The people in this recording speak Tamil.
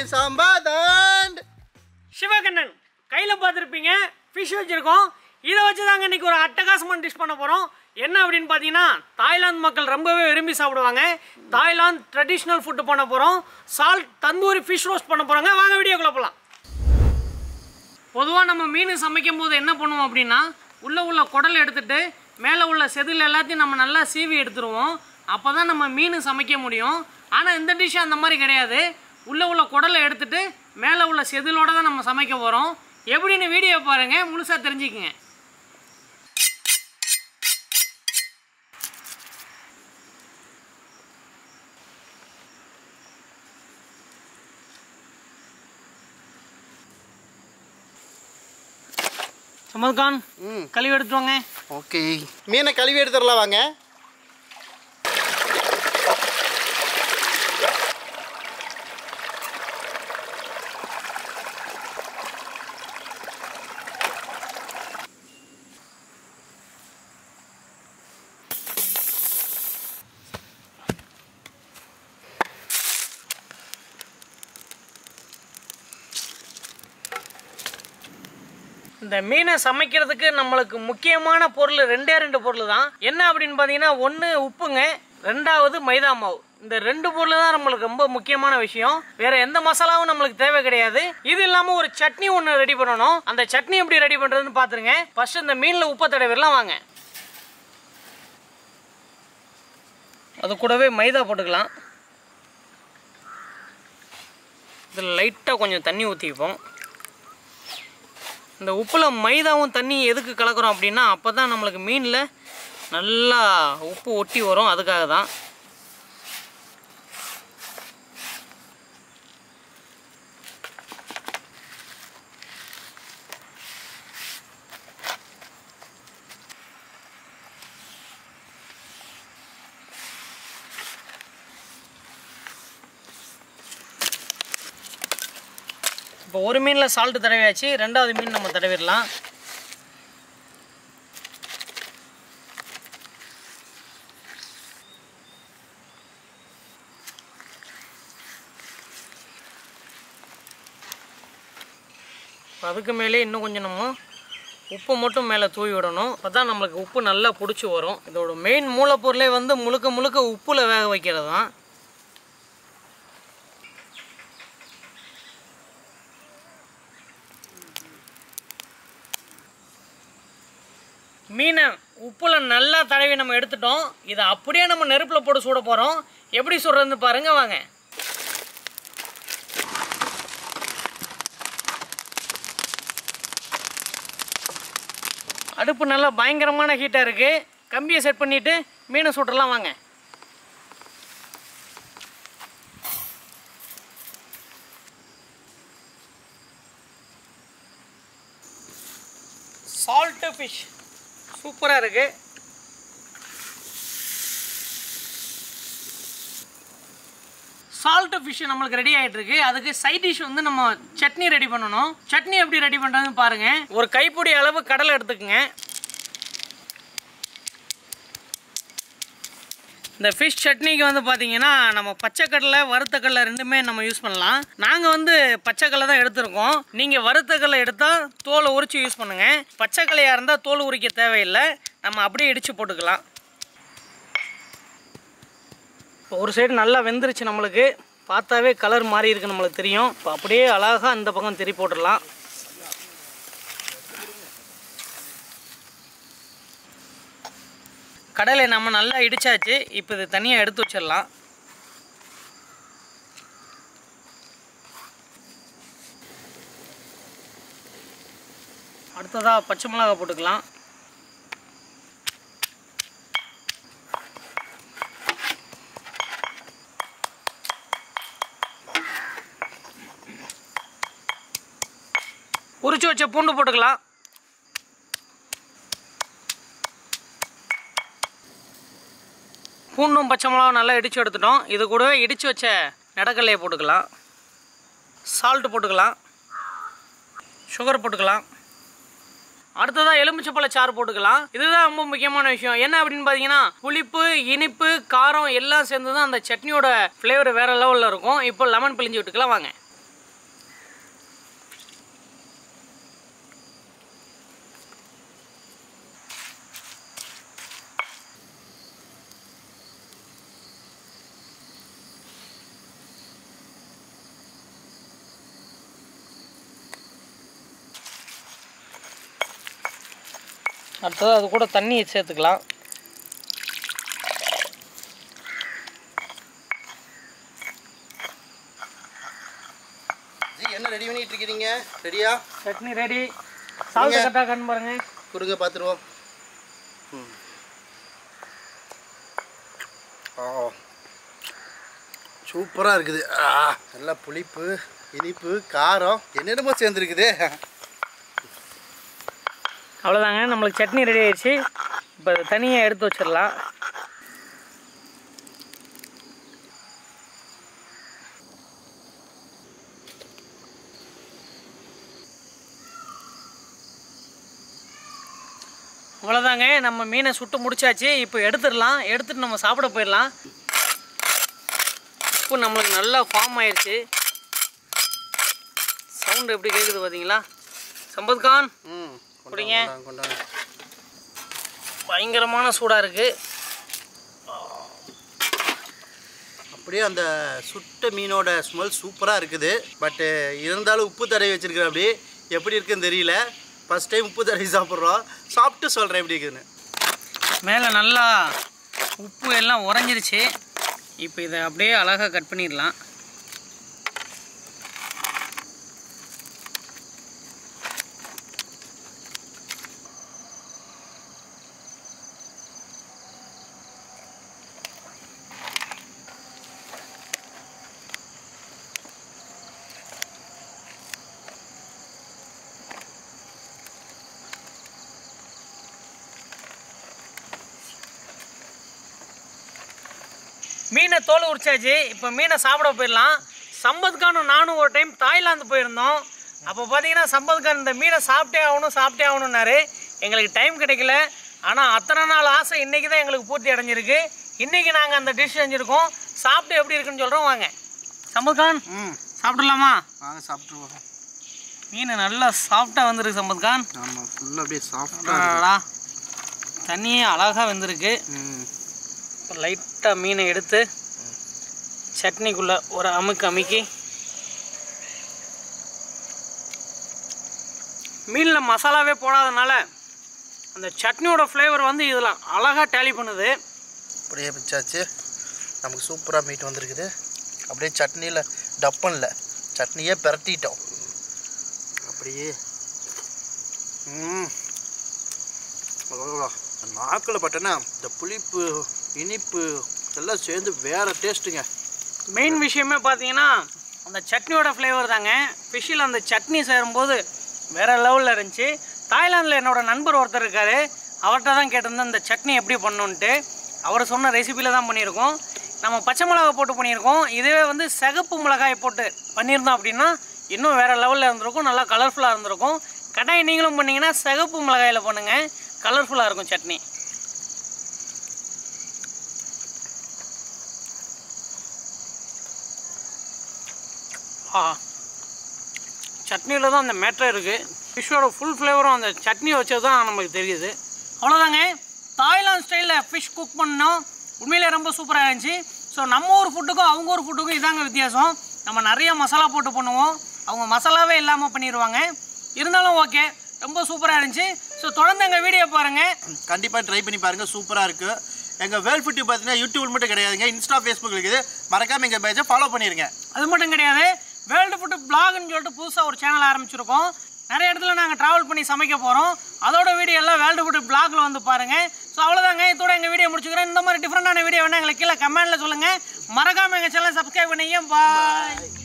சம்பாதன் சிவகண்ணன் கையில் பார்த்துருப்பீங்க ஃபிஷ் வச்சுருக்கோம் இதை வச்சு தாங்க இன்றைக்கி ஒரு அட்டகாசமான டிஷ் பண்ண போகிறோம் என்ன அப்படின்னு பார்த்தீங்கன்னா தாய்லாந்து மக்கள் ரொம்பவே விரும்பி சாப்பிடுவாங்க தாய்லாந்து ட்ரெடிஷ்னல் ஃபுட்டு பண்ண போகிறோம் சால்ட் தந்தூரி ஃபிஷ் ரோஸ்ட் பண்ண போகிறாங்க வாங்க வீடியோக்குள்ள போகலாம் பொதுவாக நம்ம மீன் சமைக்கும் போது என்ன பண்ணுவோம் அப்படின்னா உள்ளே உள்ள குடல் எடுத்துட்டு மேலே உள்ள செதில் எல்லாத்தையும் நம்ம நல்லா சீவி எடுத்துருவோம் அப்போ தான் நம்ம மீன் சமைக்க முடியும் ஆனால் இந்த டிஷ் அந்த மாதிரி கிடையாது உள்ளே உள்ள குடலை எடுத்துட்டு மேலே உள்ள செதிலோட தான் நம்ம சமைக்க போகிறோம் எப்படின்னு வீடியோ பாருங்கள் முழுசாக தெரிஞ்சுக்குங்க சமத்கான் ம் கழுவி எடுத்துட்டு வாங்க ஓகே மீனை கழுவி எடுத்துடலாம் வாங்க இந்த மீனை சமைக்கிறதுக்கு நம்மளுக்கு முக்கியமான பொருள் ரெண்டே ரெண்டு பொருள் தான் என்ன அப்படின்னு பார்த்தீங்கன்னா ஒன்று உப்புங்க ரெண்டாவது மைதா மாவு இந்த ரெண்டு பொருள் தான் நம்மளுக்கு ரொம்ப முக்கியமான விஷயம் வேற எந்த மசாலாவும் நம்மளுக்கு தேவை கிடையாது இது இல்லாமல் ஒரு சட்னி ஒன்று ரெடி பண்ணணும் அந்த சட்னி எப்படி ரெடி பண்ணுறதுன்னு பார்த்துருங்க ஃபர்ஸ்ட் இந்த மீனில் உப்பை தடவிடலாம் வாங்க அது கூடவே மைதா போட்டுக்கலாம் இதில் லைட்டாக கொஞ்சம் தண்ணி ஊற்றிப்போம் இந்த உப்பில் மைதாவும் தண்ணி எதுக்கு கலக்கிறோம் அப்படின்னா அப்போ தான் நம்மளுக்கு மீனில் நல்லா உப்பு ஒட்டி வரும் அதுக்காக தான் இப்போ ஒரு மீனில் சால்ட்டு தடவியாச்சு ரெண்டாவது மீன் நம்ம தடவிடலாம் இப்போ அதுக்கு மேலே இன்னும் கொஞ்சம் நம்ம உப்பு மட்டும் மேலே தூவி விடணும் அப்போ தான் நம்மளுக்கு உப்பு நல்லா பிடிச்சி வரும் இதோட மெயின் மூலப்பொருளே வந்து முழுக்க முழுக்க உப்பில் வேக வைக்கிறது தான் மீனை உப்புல நல்லா தடவி நம்ம எடுத்துட்டோம் இதை அப்படியே நம்ம நெருப்பில் போட்டு சுட போகிறோம் எப்படி சுடுறதுன்னு பாருங்க வாங்க அடுப்பு நல்லா பயங்கரமான ஹீட்டாக இருக்குது கம்பியை செட் பண்ணிவிட்டு மீனை சுடலாம் வாங்க சால்ட்டு ஃபிஷ் சூப்பராக இருக்குது சால்ட்டு ஃபிஷ் நம்மளுக்கு ரெடி ஆகிட்டு இருக்கு அதுக்கு சைட் டிஷ் வந்து நம்ம சட்னி ரெடி பண்ணணும் சட்னி எப்படி ரெடி பண்ணுறதுன்னு பாருங்க ஒரு கைப்பிடி அளவு கடலை எடுத்துக்கங்க இந்த ஃபிஷ் சட்னிக்கு வந்து பார்த்தீங்கன்னா நம்ம பச்சைக்கடலை வறுத்தக்கடலை ரெண்டுமே நம்ம யூஸ் பண்ணலாம் நாங்கள் வந்து பச்சைக்கடலை தான் எடுத்திருக்கோம் நீங்கள் வறுத்தக்கடலை எடுத்தால் தோலை உரித்து யூஸ் பண்ணுங்கள் பச்சைக்கடலையாக இருந்தால் தோல் உரிக்க தேவையில்லை நம்ம அப்படியே இடித்து போட்டுக்கலாம் இப்போ ஒரு சைடு நல்லா வெந்துருச்சு நம்மளுக்கு பார்த்தாவே கலர் மாறி இருக்கு நம்மளுக்கு தெரியும் இப்போ அப்படியே அழகாக இந்த பக்கம் திருப்பி போட்டுடலாம் கடலை நம்ம நல்லா இடிச்சாச்சு இப்போ இது தனியாக எடுத்து வச்சிடலாம் அடுத்ததாக பச்சை மிளகாய் போட்டுக்கலாம் உரிச்சு வச்ச பூண்டு போட்டுக்கலாம் பூண்டும் பச்சை மிளகாவும் நல்லா இடித்து எடுத்துட்டோம் இது கூடவே இடித்து வச்ச நடக்கல்லையை போட்டுக்கலாம் சால்ட்டு போட்டுக்கலாம் சுகர் போட்டுக்கலாம் அடுத்ததாக எலுமிச்சப்பழ சாறு போட்டுக்கலாம் இதுதான் ரொம்ப முக்கியமான விஷயம் என்ன அப்படின்னு பார்த்தீங்கன்னா புளிப்பு இனிப்பு காரம் எல்லாம் சேர்ந்து தான் அந்த சட்னியோட ஃப்ளேவர் வேற லெவலில் இருக்கும் இப்போ லெமன் பிழிஞ்சு விட்டுக்கலாம் வாங்க அடுத்தது அது கூட தண்ணி சேர்த்துக்கலாம் ஜி என்ன ரெடி பண்ணிட்டு இருக்கிறீங்க ரெடியா சட்னி ரெடி சால்ட் கரெக்டாக கண் பாருங்க கொடுங்க பார்த்துருவோம் ம் ஆ சூப்பராக இருக்குது ஆ நல்லா புளிப்பு இனிப்பு காரம் என்னென்னமோ சேர்ந்துருக்குது அவ்வளோதாங்க நம்மளுக்கு சட்னி ரெடி ஆயிடுச்சு இப்போ தனியாக எடுத்து வச்சிடலாம் அவ்வளோதாங்க நம்ம மீனை சுட்டு முடிச்சாச்சு இப்போ எடுத்துடலாம் எடுத்துட்டு நம்ம சாப்பிட போயிடலாம் உப்பு நம்மளுக்கு நல்லா ஃபார்ம் ஆயிடுச்சு சவுண்டு எப்படி கேட்குது பார்த்தீங்களா சம்பத் கான் ம் குடிங்க. கொண்டாங்க கொண்டாங்க பயங்கரமான சூடாக இருக்குது அப்படியே அந்த சுட்ட மீனோட ஸ்மெல் சூப்பராக இருக்குது பட்டு இருந்தாலும் உப்பு தடவி வச்சிருக்கிறேன் அப்படி எப்படி இருக்குன்னு தெரியல ஃபஸ்ட் டைம் உப்பு தடவி சாப்பிட்றோம் சாப்பிட்டு சொல்கிறேன் எப்படி இருக்குதுன்னு மேலே நல்லா உப்பு எல்லாம் உறைஞ்சிருச்சு இப்போ இதை அப்படியே அழகாக கட் பண்ணிடலாம் மீனை தோல் உரிச்சாச்சு இப்போ மீனை சாப்பிட போயிடலாம் சம்பத் கானும் நானும் ஒரு டைம் தாய்லாந்து போயிருந்தோம் அப்போ பார்த்தீங்கன்னா சம்பத் கான் இந்த மீனை சாப்பிட்டே ஆகணும் சாப்பிட்டே ஆகணும்னாரு எங்களுக்கு டைம் கிடைக்கல ஆனால் அத்தனை நாள் ஆசை இன்னைக்கு தான் எங்களுக்கு பூர்த்தி அடைஞ்சிருக்கு இன்னைக்கு நாங்கள் அந்த டிஷ் செஞ்சுருக்கோம் சாப்பிட்டு எப்படி இருக்குன்னு சொல்கிறோம் வாங்க சம்பத் கான் ம் சாப்பிடலாமா வாங்க சாப்பிட்ருவோம் மீன் நல்லா சாஃப்டாக வந்திருக்கு சம்பத் கான் ஆமாம் ஃபுல்லாக அப்படியே சாஃப்டாக அடடா. தண்ணியே அழகாக வந்திருக்கு ம் இப்போ லைட்டாக மீனை எடுத்து சட்னிக்குள்ளே ஒரு அமுக்கு அமுக்கி மீனில் மசாலாவே போடாதனால அந்த சட்னியோட ஃப்ளேவர் வந்து இதில் அழகாக டேலி பண்ணுது அப்படியே பிச்சாச்சு நமக்கு சூப்பராக மீட் வந்திருக்குது அப்படியே சட்னியில் டப்பனில் சட்னியே பிரட்டிட்டோம் அப்படியே ம் நாக்கில் பட்டனா இந்த புளிப்பு இனிப்பு எல்லாம் சேர்ந்து வேறு டேஸ்ட்டுங்க மெயின் விஷயமே பார்த்தீங்கன்னா அந்த சட்னியோட ஃப்ளேவர் தாங்க ஃபிஷ்ஷில் அந்த சட்னி சேரும்போது வேறு லெவலில் இருந்துச்சு தாய்லாந்தில் என்னோட நண்பர் ஒருத்தர் இருக்கார் அவர்கிட்ட தான் கேட்டிருந்தேன் இந்த சட்னி எப்படி பண்ணணுன்ட்டு அவர் சொன்ன ரெசிபியில் தான் பண்ணியிருக்கோம் நம்ம பச்சை மிளகாய் போட்டு பண்ணியிருக்கோம் இதுவே வந்து சிகப்பு மிளகாய் போட்டு பண்ணியிருந்தோம் அப்படின்னா இன்னும் வேறு லெவலில் இருந்திருக்கும் நல்லா கலர்ஃபுல்லாக இருந்திருக்கும் கட்டாயம் நீங்களும் பண்ணீங்கன்னா சிகப்பு மிளகாயில் பண்ணுங்கள் கலர்ஃபுல்லாக இருக்கும் சட்னி ஆ சட்னியில் தான் அந்த மேட்டர் இருக்குது ஃபிஷ்ஷோட ஃபுல் ஃப்ளேவரும் அந்த சட்னி வச்சது தான் நமக்கு தெரியுது அவ்வளோதாங்க தாய்லாந்து ஸ்டைலில் ஃபிஷ் குக் பண்ணோம் உண்மையிலே ரொம்ப சூப்பராக இருந்துச்சு ஸோ நம்ம ஊர் ஃபுட்டுக்கும் அவங்க ஊர் ஃபுட்டுக்கும் இதாங்க வித்தியாசம் நம்ம நிறைய மசாலா போட்டு பண்ணுவோம் அவங்க மசாலாவே இல்லாமல் பண்ணிடுவாங்க இருந்தாலும் ஓகே ரொம்ப சூப்பராக இருந்துச்சு ஸோ தொடர்ந்து எங்கள் வீடியோ பாருங்கள் கண்டிப்பாக ட்ரை பண்ணி பாருங்கள் சூப்பராக இருக்குது எங்கள் வேல் ஃபுட்டி பார்த்தீங்கன்னா யூடியூப் மட்டும் கிடையாதுங்க இன்ஸ்டா ஃபேஸ்புக் இருக்குது மறக்காமல் எங்கள் பேஜை ஃபாலோ பண்ணிடுங்க அது மட்டும் கிடையாது வேர்ல்டு ஃபுட்டு பிளாக்னு சொல்லிட்டு புதுசாக ஒரு சேனல் ஆரம்பிச்சிருக்கோம் நிறைய இடத்துல நாங்கள் ட்ராவல் பண்ணி சமைக்க போகிறோம் அதோட வீடியோ எல்லாம் வேர்ல்டு ஃபுட்டு பிளாக்ல வந்து பாருங்கள் ஸோ அவ்வளோதாங்க இதோட எங்கள் வீடியோ முடிச்சுக்கிறேன் இந்த மாதிரி டிஃப்ரெண்டான வீடியோ வேணா எங்களுக்கு கீழே கமெண்ட்டில் சொல்லுங்கள் மறக்காமல் எங்கள் சேனலை சப்ஸ்கிரைப் பண்ணிங்க பாய்